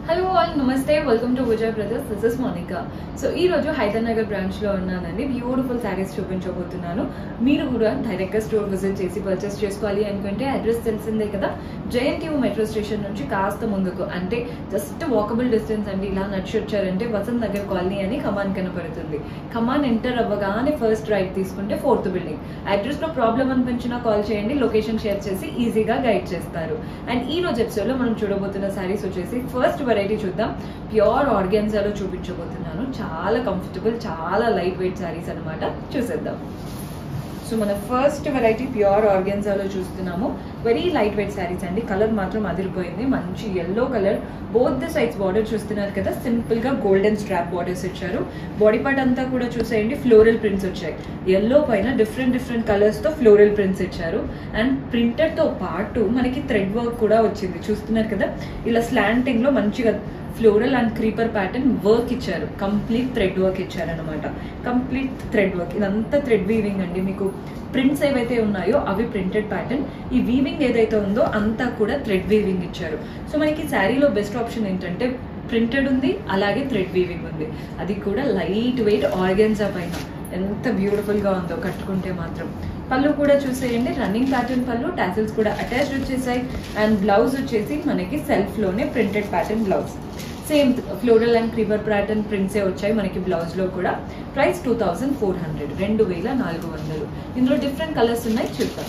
hello all నమస్తే welcome to Vijay Brothers this is Monica so ఈ రోజు హైదర్నగర్ బ్రాంచ్ లో ఉన్నానండి బ్యూటిఫుల్ శారీస్ చూపించబోతున్నాను మీరు కూడా డైరెక్ట్ గా స్టోర్ విజిట్ చేసి పర్చేస్ చేసుకోవాలి అనుకుంటే అడ్రస్ తెలిసిందే కదా జేఎన్టీయూ మెట్రో స్టేషన్ నుంచి కాస్త ముందుకు అంటే జస్ట్ వాకబుల్ డిస్టెన్స్ అండి ఇలా నడిచి వచ్చారంటే వసంత్ నగర్ కాలనీ అని కమాన్ కనపడుతుంది కమాన్ ఎంటర్ అవ్వగానే ఫస్ట్ రైట్ తీసుకుంటే ఫోర్త్ బిల్డింగ్ అడ్రస్ లో ప్రాబ్లం అనిపించినా కాల్ చేయండి లొకేషన్ షేర్ చేసి ఈజీగా గైడ్ చేస్తారు అండ్ ఈ రోజు ఎపిసోడ్ లో మనం చూడబోతున్న శారీస్ వచ్చేసి ఫస్ట్ వెరైటీ చూద్దాం ప్యూర్ ఆర్గాన్జాలో చూపించబోతున్నాను చాలా కంఫర్టబుల్ చాలా లైట్ వెయిట్ శారీస్ అన్నమాట చూసేద్దాం సో మన ఫస్ట్ వెరైటీ ప్యూర్ ఆర్గాన్జాలో చూస్తున్నాము వెరీ లైట్ వెయిట్ శారీస్ అండి కలర్ మాత్రం అదిరిపోయింది మంచి yellow colour both the sides border చూస్తున్నారు కదా సింపుల్ గా గోల్డెన్ స్ట్రాప్ బార్డర్స్ ఇచ్చారు బాడీ పార్ట్ అంతా కూడా చూసేయండి ఫ్లోరల్ ప్రింట్స్ వచ్చాయి ఎల్లో పైన డిఫరెంట్ డిఫరెంట్ కలర్స్ తో ఫ్లోరల్ ప్రింట్స్ ఇచ్చారు అండ్ ప్రింటర్ తో పాటు మనకి థ్రెడ్ వర్క్ కూడా వచ్చింది చూస్తున్నారు కదా ఇలా స్లాంటింగ్ లో మంచిగా floral and creeper pattern work ఇచ్చారు కంప్లీట్ థ్రెడ్ వర్క్ ఇచ్చారు అనమాట కంప్లీట్ థ్రెడ్ వర్క్ ఇదంతా థ్రెడ్ వీవింగ్ అండి మీకు ప్రింట్స్ ఏవైతే ఉన్నాయో అవి ప్రింటెడ్ ప్యాటర్న్ ఈ వీవింగ్ ఏదైతే ఉందో అంతా కూడా థ్రెడ్ వీవింగ్ ఇచ్చారు సో మనకి శారీలో బెస్ట్ ఆప్షన్ ఏంటంటే ప్రింటెడ్ ఉంది అలాగే థ్రెడ్ వీవింగ్ ఉంది అది కూడా లైట్ వెయిట్ ఆర్గెన్జా పైన ఎంత బ్యూటిఫుల్ గా ఉందో కట్టుకుంటే మాత్రం పళ్ళు కూడా చూసేయండి రన్నింగ్ ప్యాటర్న్ పళ్ళు టాసిల్స్ కూడా అటాచ్డ్ వచ్చేసాయి అండ్ బ్లౌజ్ వచ్చేసి మనకి సెల్ఫ్ లోనే printed pattern blouse same floral and creeper pattern ప్రింట్సే వచ్చాయి మనకి బ్లౌజ్ లో కూడా price two thousand four hundred రెండు వేల నాలుగు వందలు ఇందులో డిఫరెంట్ కలర్స్ ఉన్నాయి చూద్దాం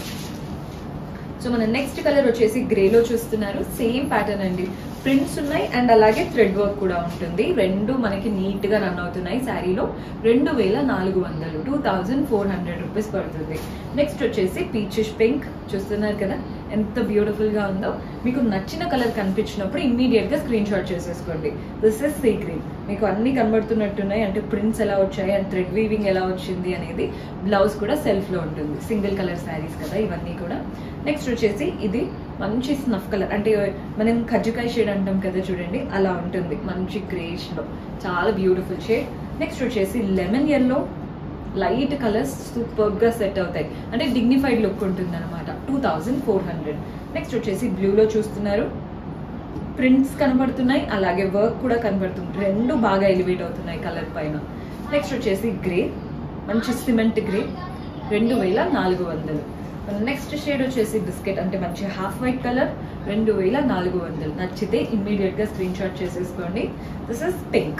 సో మన నెక్స్ట్ కలర్ వచ్చేసి గ్రేలో చూస్తున్నారు సేమ్ ప్యాటర్న్ అండి ప్రింట్స్ ఉన్నాయి అండ్ అలాగే థ్రెడ్ వర్క్ కూడా ఉంటుంది రెండు మనకి నీట్ గా రన్ అవుతున్నాయి శారీలో రెండు వేల నాలుగు వందలు two thousand four hundred rupees పడుతుంది నెక్స్ట్ వచ్చేసి పీచిష్ పింక్ చూస్తున్నారు కదా ఎంత బ్యూటిఫుల్ గా ఉందో మీకు నచ్చిన కలర్ కనిపించినప్పుడు ఇమ్మీడియట్ గా స్క్రీన్ షాట్ చేసేసుకోండి దిస్ ఇస్ సీ గ్రీన్ మీకు అన్ని కనబడుతున్నట్టున్నాయి అంటే ప్రింట్స్ ఎలా వచ్చాయి అండ్ థ్రెడ్ వీవింగ్ ఎలా వచ్చింది అనేది బ్లౌజ్ కూడా సెల్ఫ్ లో ఉంటుంది సింగిల్ కలర్ శారీస్ కదా ఇవన్నీ కూడా నెక్స్ట్ వచ్చేసి ఇది మంచి స్నఫ్ కలర్ అంటే మనం కజ్జికాయ షేడ్ అంటాం కదా చూడండి అలా ఉంటుంది మంచి గ్రేష్ లో చాలా బ్యూటిఫుల్ షేడ్ నెక్స్ట్ వచ్చేసి lemon yellow light colours super గా సెట్ అవుతాయి అంటే డిగ్నిఫైడ్ లుక్ ఉంటుంది అనమాట two thousand four hundred next వచ్చేసి బ్లూలో చూస్తున్నారు ప్రింట్స్ కనబడుతున్నాయి అలాగే వర్క్ కూడా కనబడుతుంది రెండు బాగా ఎలివేట్ అవుతున్నాయి కలర్ పైన నెక్స్ట్ వచ్చేసి గ్రే మంచి సిమెంట్ గ్రే రెండు వేల నాలుగు వందలు నెక్స్ట్ షేడ్ వచ్చేసి బిస్కెట్ అంటే మంచి హాఫ్ వైట్ కలర్ రెండు వేల నాలుగు వందలు నచ్చితే ఇమ్మీడియట్ గా స్క్రీన్ షాట్ చేసేసుకోండి దిస్ ఇస్ పింక్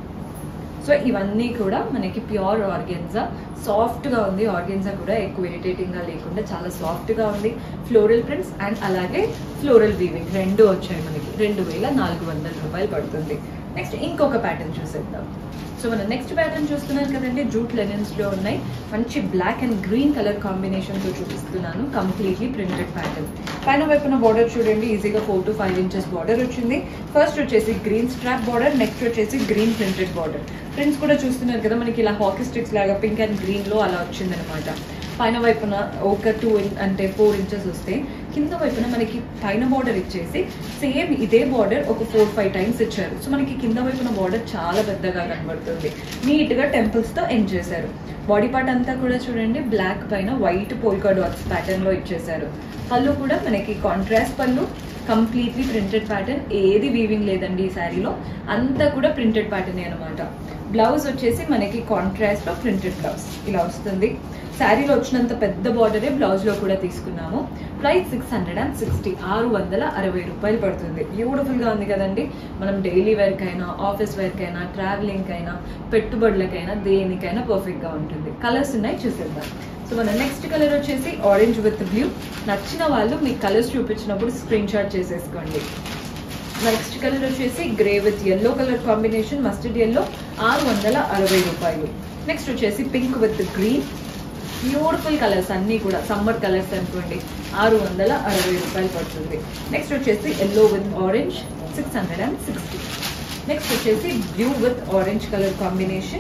సో ఇవన్నీ కూడా మనకి ప్యూర్ ఆర్గెన్జా సాఫ్ట్ గా ఉంది ఆర్గెన్జా కూడా ఎక్కువ ఇరిటేటింగ్ గా లేకుండా చాలా సాఫ్ట్ గా ఉంది ఫ్లోరల్ ప్రింట్స్ అండ్ అలాగే ఫ్లోరల్ వీవింగ్ రెండు వచ్చాయి మనకి రెండు వేల నాలుగు వందల రూపాయలు పడుతుంది నెక్స్ట్ ఇంకొక ప్యాటర్న్ చూసేద్దాం సో మన నెక్స్ట్ ప్యాటర్న్ చూస్తున్నారు కదండి జూట్ లెనిన్స్ లో ఉన్నాయి మంచి black and green colour combination తో చూపిస్తున్నాను కంప్లీట్లీ ప్రింటెడ్ ప్యాటర్న్ పైన వైపున బార్డర్ చూడండి ఈజీగా four to five inches border వచ్చింది ఫస్ట్ వచ్చేసి గ్రీన్ స్ట్రాప్ బార్డర్ నెక్స్ట్ వచ్చేసి గ్రీన్ ప్రింటెడ్ బార్డర్ ప్రింట్స్ కూడా చూస్తున్నారు కదా మనకి ఇలా హాకీ స్టిక్స్ లాగా పింక్ అండ్ గ్రీన్ లో అలా వచ్చింది అనమాట పైన వైపున ఒక టూ అంటే ఫోర్ ఇంచెస్ వస్తే కింద వైపున మనకి పైన బార్డర్ ఇచ్చేసి సేమ్ ఇదే బార్డర్ ఒక ఫోర్ ఫైవ్ టైమ్స్ ఇచ్చారు సో మనకి కింద వైపున బార్డర్ చాలా పెద్దగా కనబడుతుంది నీట్ గా టెంపుల్స్ తో ఎండ్ చేశారు బాడీ పార్ట్ అంతా కూడా చూడండి బ్లాక్ పైన వైట్ పోల్కా డాట్స్ ప్యాటర్న్ లో ఇచ్చేసారు పళ్ళు కూడా మనకి కాంట్రాస్ట్ పళ్ళు కంప్లీట్లీ ప్రింటెడ్ ప్యాటర్న్ ఏది వీవింగ్ లేదండి ఈ శారీలో అంతా కూడా ప్రింటెడ్ ప్యాటర్న్ అనమాట బ్లౌజ్ వచ్చేసి మనకి కాంట్రాస్ట్ లో ప్రింటెడ్ బ్లౌజ్ ఇలా వస్తుంది శారీలో వచ్చినంత పెద్ద బార్డరే బ్లౌజ్ లో కూడా తీసుకున్నాము price six hundred and sixty ఆరు వందల అరవై రూపాయలు పడుతుంది బ్యూటిఫుల్ గా ఉంది కదండి మనం డైలీ వేర్ కైనా ఆఫీస్ వేర్ కైనా ట్రావెలింగ్ కైనా పెట్టుబడులకైనా దేనికైనా పర్ఫెక్ట్ గా ఉంటుంది కలర్స్ ఉన్నాయి చూసేద్దాం సో మన నెక్స్ట్ కలర్ వచ్చేసి ఆరెంజ్ విత్ బ్లూ నచ్చిన వాళ్ళు మీకు కలర్స్ చూపించినప్పుడు స్క్రీన్ షాట్ చేసేసుకోండి నెక్స్ట్ కలర్ వచ్చేసి grey with yellow colour combination mustard yellow ఆరు వందల అరవై రూపాయలు నెక్స్ట్ వచ్చేసి pink with green beautiful colours అన్నీ కూడా సమ్మర్ కలర్స్ అనుకోండి ఆరు వందల అరవై రూపాయలు పడుతుంది నెక్స్ట్ వచ్చేసి yellow with orange six hundred and sixty next వచ్చేసి blue with orange colour combination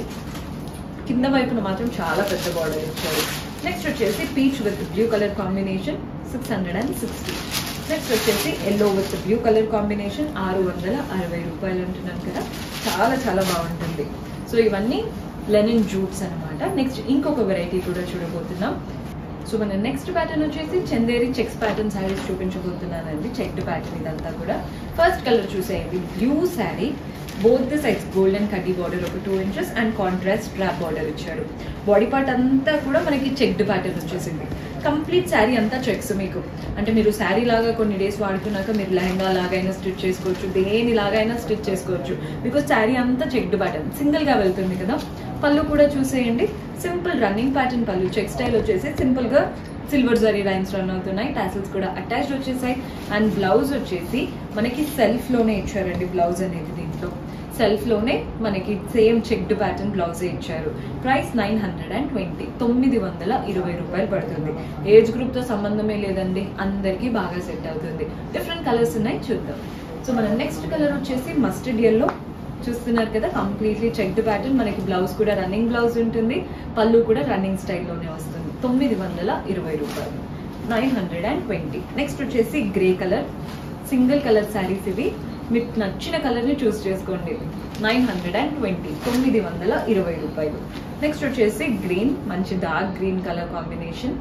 కింద వైపున మాత్రం చాలా పెద్ద బార్డర్ ఇచ్చారు నెక్స్ట్ వచ్చేసి peach with blue colour combination six hundred and sixty next వచ్చేసి yellow with blue colour combination ఆరు వందల అరవై రూపాయలు అంటున్నాను కదా చాలా చాలా బాగుంటుంది సో ఇవన్నీ లెనిన్ జూట్స్ అనమాట నెక్స్ట్ ఇంకొక వెరైటీ కూడా చూడబోతున్నాం సో మన నెక్స్ట్ ప్యాటర్న్ వచ్చేసి చందేరి చెక్స్ ప్యాటర్న్ శారీస్ చూపించబోతున్నానండి చెక్డ్ ప్యాటర్న్ ఇదంతా కూడా ఫస్ట్ కలర్ చూసేయండి blue sari both the sides golden కడ్డీ బార్డర్ ఒక two inches and contrast drop border ఇచ్చారు బాడీ పార్ట్ అంతా కూడా మనకి చెక్డ్ ప్యాటర్న్ వచ్చేసింది కంప్లీట్ శారీ అంతా చెక్స్ మీకు అంటే మీరు శారీ లాగా కొన్ని డేస్ వాడుకున్నాక మీరు లెహంగా లాగైనా స్టిచ్ చేసుకోవచ్చు దేని లాగైనా స్టిచ్ చేసుకోవచ్చు బికాజ్ శారీ అంతా చెక్డ్ ప్యాటర్న్ సింగిల్ గా వెళ్తుంది కదా పళ్ళు కూడా చూసేయండి సింపుల్ రన్నింగ్ ప్యాటర్న్ పళ్ళు చెక్ స్టైల్ వచ్చేసి సింపుల్ గా సిల్వర్ జరీ లైన్స్ రన్ అవుతున్నాయి టాసిల్స్ కూడా అటాచ్డ్ వచ్చేసాయి అండ్ బ్లౌజ్ వచ్చేసి మనకి సెల్ఫ్ లోనే ఇచ్చారండి బ్లౌజ్ అనేది దీంట్లో సెల్ఫ్ లోనే మనకి సేమ్ చెక్డ్ ప్యాటర్న్ బ్లౌజే ఇచ్చారు price nine hundred and twenty తొమ్మిది వందల ఇరవై రూపాయలు పడుతుంది ఏజ్ గ్రూప్ తో సంబంధమే లేదండి అందరికీ బాగా సెట్ అవుతుంది డిఫరెంట్ కలర్స్ ఉన్నాయి చూద్దాం సో మన నెక్స్ట్ కలర్ వచ్చేసి మస్టర్డ్ ఎల్లో చూస్తున్నారు కదా కంప్లీట్లీ చెక్డ్ ప్యాటర్న్ మనకి బ్లౌజ్ కూడా రన్నింగ్ బ్లౌజ్ ఉంటుంది పళ్ళు కూడా రన్నింగ్ స్టైల్లోనే వస్తుంది తొమ్మిది వందల ఇరవై రూపాయలు nine hundred and twenty next వచ్చేసి grey colour single colour saris ఇవి మీకు నచ్చిన కలర్ని చూస్ చేసుకోండి నైన్ హండ్రెడ్ అండ్ ట్వంటీ తొమ్మిది వందల ఇరవై రూపాయలు నెక్స్ట్ వచ్చేసి గ్రీన్ మంచి డార్క్ గ్రీన్ కలర్ కాంబినేషన్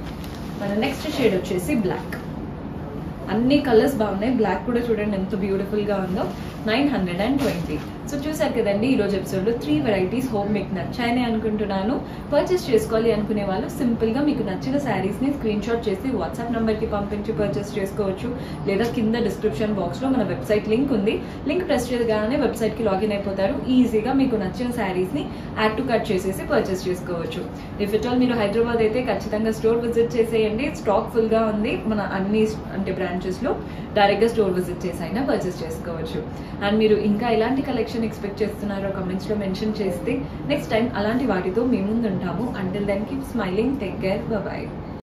మన నెక్స్ట్ షేడ్ వచ్చేసి బ్లాక్ అన్ని కలర్స్ బాగున్నాయి బ్లాక్ కూడా చూడండి ఎంత బ్యూటిఫుల్ గా ఉందో nine hundred and twenty so చూసారు కదండి ఈ రోజు ఎపిసోడ్ లో త్రీ వెరైటీస్ హోమ్ మీకు నచ్చాయని అనుకుంటున్నాను పర్చేస్ చేసుకోవాలి అనుకునే వాళ్ళు సింపుల్ గా మీకు నచ్చిన శారీస్ ని స్క్రీన్ షాట్ చేసి వాట్సాప్ నంబర్ కి పంపించి పర్చేస్ చేసుకోవచ్చు లేదా కింద డిస్క్రిప్షన్ బాక్స్ లో మన వెబ్సైట్ లింక్ ఉంది లింక్ ప్రెస్ చేయగానే వెబ్సైట్ కి లాగిన్ అయిపోతారు ఈజీగా మీకు నచ్చిన శారీస్ ని యాడ్ టు కట్ చేసేసి పర్చేస్ చేసుకోవచ్చు ఇఫ్ ఇట్ ఆల్ మీరు హైదరాబాద్ అయితే ఖచ్చితంగా స్టోర్ విజిట్ చేసేయండి స్టాక్ ఫుల్ గా ఉంది మన అన్ని అంటే బ్రాంచెస్ లో డైరెక్ట్ గా స్టోర్ విజిట్ చేసి అయినా పర్చేస్ చేసుకోవచ్చు అండ్ మీరు ఇంకా ఎలాంటి కలెక్షన్ ఎక్స్పెక్ట్ చేస్తున్నారో కమెంట్స్ లో మెన్షన్ చేస్తే నెక్స్ట్ టైం అలాంటి వాటితో మీ ముందు ఉంటాము until then keep smiling take care bye